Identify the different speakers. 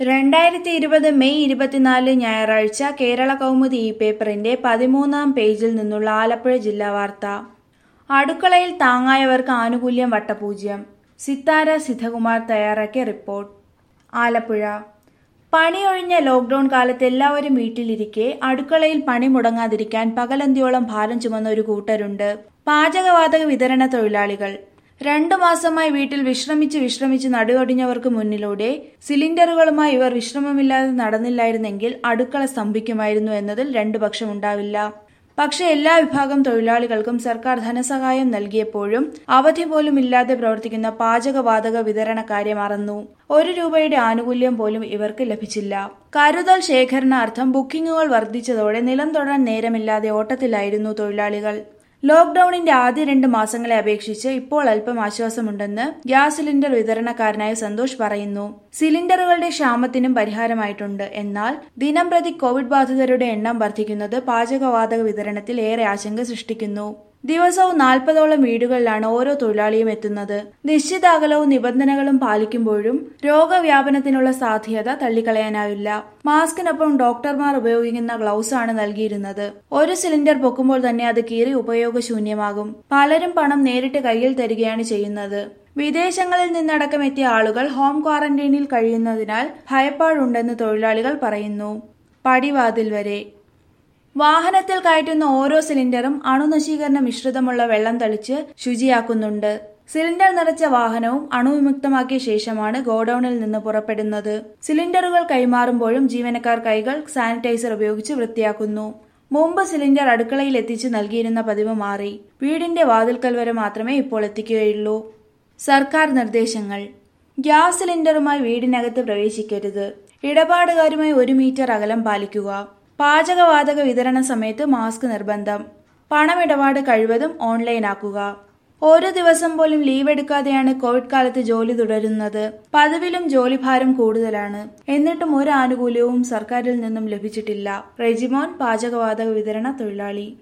Speaker 1: രണ്ടായിരത്തി ഇരുപത് മെയ് ഇരുപത്തിനാല് ഞായറാഴ്ച കേരള കൗമുദി ഈ പേപ്പറിന്റെ പതിമൂന്നാം പേജിൽ നിന്നുള്ള ആലപ്പുഴ ജില്ലാ വാർത്ത അടുക്കളയിൽ താങ്ങായവർക്ക് ആനുകൂല്യം വട്ടപൂജ്യം സിത്താര സിദ്ധകുമാർ തയ്യാറാക്കിയ റിപ്പോർട്ട് ആലപ്പുഴ പണിയൊഴിഞ്ഞ ലോക്ഡൌൺ കാലത്ത് എല്ലാവരും വീട്ടിലിരിക്കെ അടുക്കളയിൽ പണി മുടങ്ങാതിരിക്കാൻ പകലന്തിയോളം ഭാരം ചുമന്ന ഒരു കൂട്ടരുണ്ട് പാചകവാതക വിതരണ തൊഴിലാളികൾ രണ്ടു മാസമായി വീട്ടിൽ വിശ്രമിച്ച് വിശ്രമിച്ച് നടുവൊടിഞ്ഞവർക്ക് മുന്നിലൂടെ സിലിണ്ടറുകളുമായി ഇവർ വിശ്രമമില്ലാതെ നടന്നില്ലായിരുന്നെങ്കിൽ അടുക്കള സ്തംഭിക്കുമായിരുന്നു എന്നതിൽ രണ്ടു പക്ഷമുണ്ടാവില്ല പക്ഷെ എല്ലാ വിഭാഗം തൊഴിലാളികൾക്കും സർക്കാർ ധനസഹായം നൽകിയപ്പോഴും അവധി പോലും ഇല്ലാതെ പ്രവർത്തിക്കുന്ന പാചകവാതക വിതരണക്കാരെ മറന്നു ഒരു രൂപയുടെ ആനുകൂല്യം പോലും ഇവർക്ക് ലഭിച്ചില്ല കരുതൽ ശേഖരണാർത്ഥം ബുക്കിംഗുകൾ വർദ്ധിച്ചതോടെ നിലം തൊടാൻ നേരമില്ലാതെ ഓട്ടത്തിലായിരുന്നു തൊഴിലാളികൾ ലോക്ഡൌണിന്റെ ആദ്യ രണ്ട് മാസങ്ങളെ അപേക്ഷിച്ച് ഇപ്പോൾ അല്പം ആശ്വാസമുണ്ടെന്ന് ഗ്യാസ് സിലിണ്ടർ വിതരണക്കാരനായ സന്തോഷ് പറയുന്നു സിലിണ്ടറുകളുടെ ക്ഷാമത്തിനും പരിഹാരമായിട്ടുണ്ട് എന്നാൽ ദിനം പ്രതി കോവിഡ് ബാധിതരുടെ എണ്ണം വർദ്ധിക്കുന്നത് പാചകവാതക വിതരണത്തിൽ ഏറെ ആശങ്ക സൃഷ്ടിക്കുന്നു ദിവസവും നാൽപ്പതോളം വീടുകളിലാണ് ഓരോ തൊഴിലാളിയും എത്തുന്നത് നിശ്ചിത അകലവും നിബന്ധനകളും പാലിക്കുമ്പോഴും രോഗവ്യാപനത്തിനുള്ള സാധ്യത തള്ളിക്കളയാനാവില്ല മാസ്കിനൊപ്പം ഡോക്ടർമാർ ഉപയോഗിക്കുന്ന ഗ്ലൗസ് ആണ് നൽകിയിരുന്നത് ഒരു സിലിണ്ടർ പൊക്കുമ്പോൾ തന്നെ അത് കീറി ഉപയോഗശൂന്യമാകും പലരും പണം നേരിട്ട് കയ്യിൽ തരികയാണ് ചെയ്യുന്നത് വിദേശങ്ങളിൽ നിന്നടക്കം എത്തിയ ആളുകൾ ഹോം ക്വാറന്റൈനിൽ കഴിയുന്നതിനാൽ ഭയപ്പാടുണ്ടെന്ന് തൊഴിലാളികൾ പറയുന്നു പടിവാതിൽ വരെ വാഹനത്തിൽ കയറ്റുന്ന ഓരോ സിലിണ്ടറും അണുനശീകരണ മിശ്രിതമുള്ള വെള്ളം തളിച്ച് ശുചിയാക്കുന്നുണ്ട് സിലിണ്ടർ നിറച്ച വാഹനവും അണുവിമുക്തമാക്കിയ ശേഷമാണ് ഗോഡൌണിൽ നിന്ന് പുറപ്പെടുന്നത് സിലിണ്ടറുകൾ കൈമാറുമ്പോഴും ജീവനക്കാർ കൈകൾ സാനിറ്റൈസർ ഉപയോഗിച്ച് വൃത്തിയാക്കുന്നു മുമ്പ് സിലിണ്ടർ അടുക്കളയിൽ എത്തിച്ച് നൽകിയിരുന്ന പതിവ് മാറി വീടിന്റെ വാതിൽക്കൽ വരെ മാത്രമേ ഇപ്പോൾ എത്തിക്കുകയുള്ളൂ സർക്കാർ നിർദ്ദേശങ്ങൾ ഗ്യാസ് സിലിണ്ടറുമായി വീടിനകത്ത് പ്രവേശിക്കരുത് ഇടപാടുകാരുമായി ഒരു മീറ്റർ അകലം പാലിക്കുക പാചകവാതക വിതരണ സമയത്ത് മാസ്ക് നിർബന്ധം പണമിടപാട് കഴിവതും ഓൺലൈനാക്കുക ഒരു ദിവസം പോലും ലീവ് എടുക്കാതെയാണ് കോവിഡ് കാലത്ത് ജോലി തുടരുന്നത് പതിവിലും ജോലിഭാരം കൂടുതലാണ് എന്നിട്ടും ഒരു ആനുകൂല്യവും സർക്കാരിൽ നിന്നും ലഭിച്ചിട്ടില്ല റെജിമോൻ പാചകവാതക വിതരണ തൊഴിലാളി